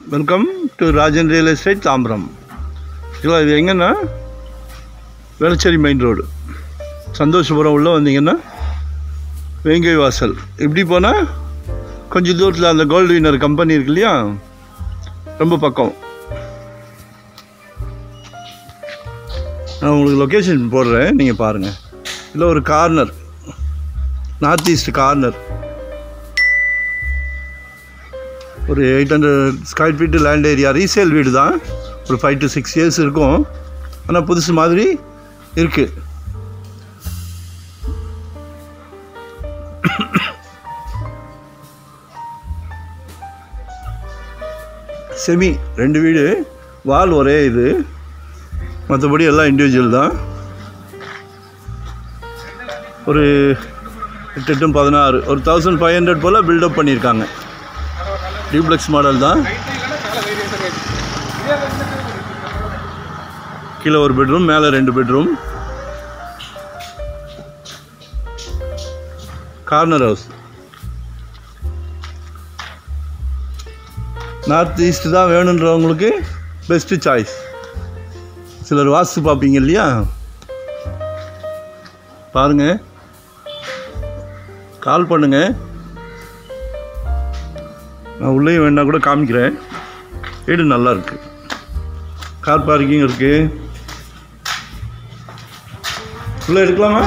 welcome to Rajan real estate Tambaram இல்லை இது எங்கன்னா வேளச்சேரி மெயின் ரோடு சந்தோஷபுரம் உள்ளே வந்தீங்கன்னா வேங்கை வாசல் இப்படி போனால் கொஞ்சம் தூரத்தில் அந்த கோல்டு வினர் கம்பெனி இருக்கு இல்லையா ரொம்ப பக்கம் நான் உங்களுக்கு லொக்கேஷன் போடுறேன் நீங்கள் பாருங்கள் இல்லை ஒரு கார்னர் நார்த் ஈஸ்ட் கார்னர் ஒரு eight hundred square feet land area resale வீடு தான் ஒரு ஃபைவ் டு சிக்ஸ் இயர்ஸ் இருக்கும் ஆனால் புதுசு மாதிரி இருக்குது செமி ரெண்டு வீடு வால் ஒரே இது மற்றபடி எல்லாம் இண்டிவிஜுவல் தான் ஒரு எட்டு எட்டும் பதினாறு ஒரு தௌசண்ட் ஃபைவ் ஹண்ட்ரட் போல் பில்டப் பண்ணியிருக்காங்க டியூப்ளெக்ஸ் மாடல் தான் கீழே ஒரு பெட்ரூம் மேலே ரெண்டு bedroom corner house north east தான் வேணுன்றவங்களுக்கு பெஸ்ட்டு சாய்ஸ் சிலர் வாஸ்து பார்ப்பீங்க இல்லையா பாருங்க கால் பண்ணுங்க நான் உள்ளேயும் வேணா கூட காமிக்கிறேன் வீடு நல்லா இருக்கு கார் பார்க்கிங் இருக்கு உள்ளே எடுக்கலாமா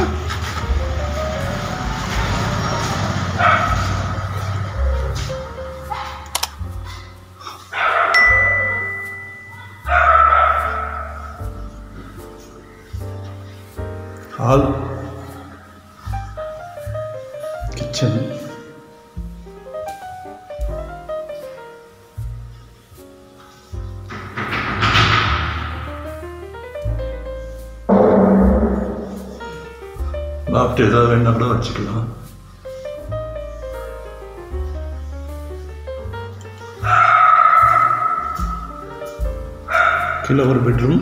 ஹால் கிச்சன் லாப்ட் ஏதாவது வேணா கூட வச்சுக்கலாம் கீழே ஒரு பெட்ரூம்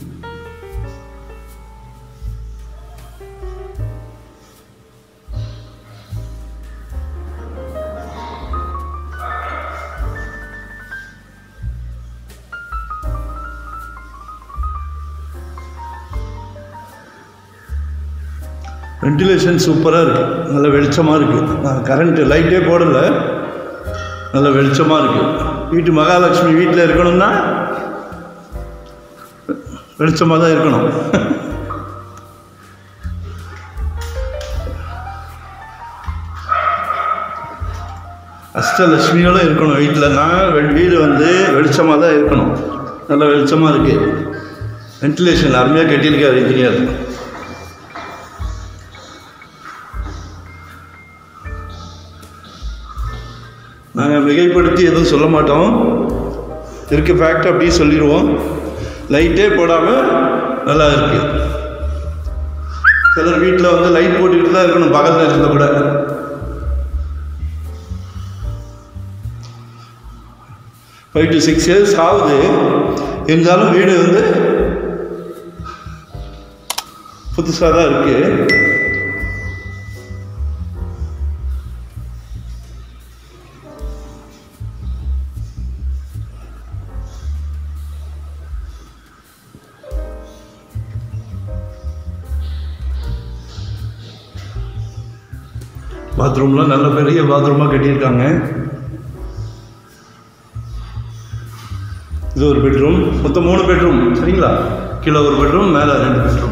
வென்டிலேஷன் சூப்பராக இருக்குது நல்ல வெளிச்சமாக இருக்குது நான் கரண்ட்டு லைட்டே போடலை நல்ல வெளிச்சமாக இருக்குது வீட்டு மகாலட்சுமி வீட்டில் இருக்கணும்னா வெளிச்சமாக தான் இருக்கணும் அஷ்டலட்சுமியோட இருக்கணும் வீட்டில்னா வீடு வந்து வெளிச்சமாக தான் இருக்கணும் நல்ல வெளிச்சமாக இருக்குது வென்டிலேஷன் அருமையாக கட்டியிருக்காரு இன்ஜினியர் நாங்கள் மிகைப்படுத்தி எதுவும் சொல்ல மாட்டோம் இருக்க ஃபேக்ட் அப்படியே சொல்லிடுவோம் லைட்டே போடாமல் நல்லா இருக்கு சிலர் வீட்டில் வந்து லைட் போட்டுக்கிட்டு தான் இருக்கணும் பகல் நேரத்தில் கூட ஃபைவ் டு சிக்ஸ் இயர்ஸ் ஆகுது இருந்தாலும் வீடு வந்து புதுசாக தான் இருக்குது பாத்ரூம்லாம் நல்ல பெரிய பாத்ரூமாக கட்டியிருக்காங்க இது ஒரு பெட்ரூம் மொத்தம் மூணு பெட்ரூம் சரிங்களா கீழே ஒரு பெட்ரூம் மேலே ரெண்டு பெட்ரூம்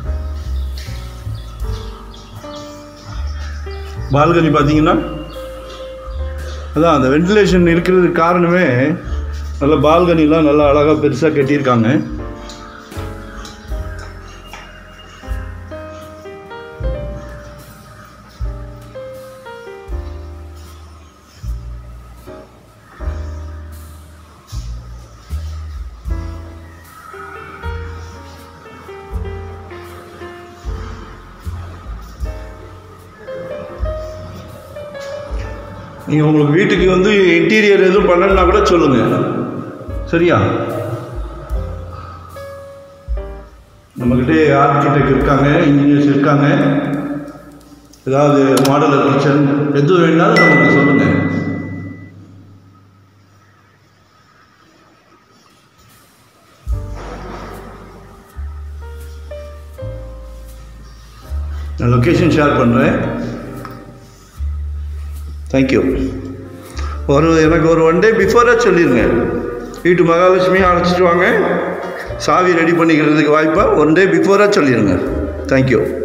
பால்கனி பார்த்தீங்கன்னா அதான் அந்த வென்டிலேஷன் இருக்கிறதுக்கு காரணமே நல்ல பால்கனிலாம் நல்லா அழகாக பெருசாக கட்டியிருக்காங்க நீங்கள் உங்களுக்கு வீட்டுக்கு வந்து இன்டீரியர் எதுவும் பண்ணணும்னா கூட சொல்லுங்கள் சரியா நம்மக்கிட்ட ஆர்கிடெக்ட் இருக்காங்க இன்ஜினியர்ஸ் இருக்காங்க ஏதாவது மாடலர் கிச்சன் எது வேணாலும் நமக்கு சொல்லுங்கள் நான் லொக்கேஷன் ஷேர் பண்ணுறேன் தேங்க்யூ ஒரு எனக்கு ஒரு ஒன் டே பிஃபோராக சொல்லிடுங்க வீட்டு மகாலட்சுமியை அழைச்சிட்டு வாங்க சாவி ரெடி பண்ணிக்கிறதுக்கு வாய்ப்பாக ஒன் டே பிஃபோராக சொல்லிடுங்க தேங்க்யூ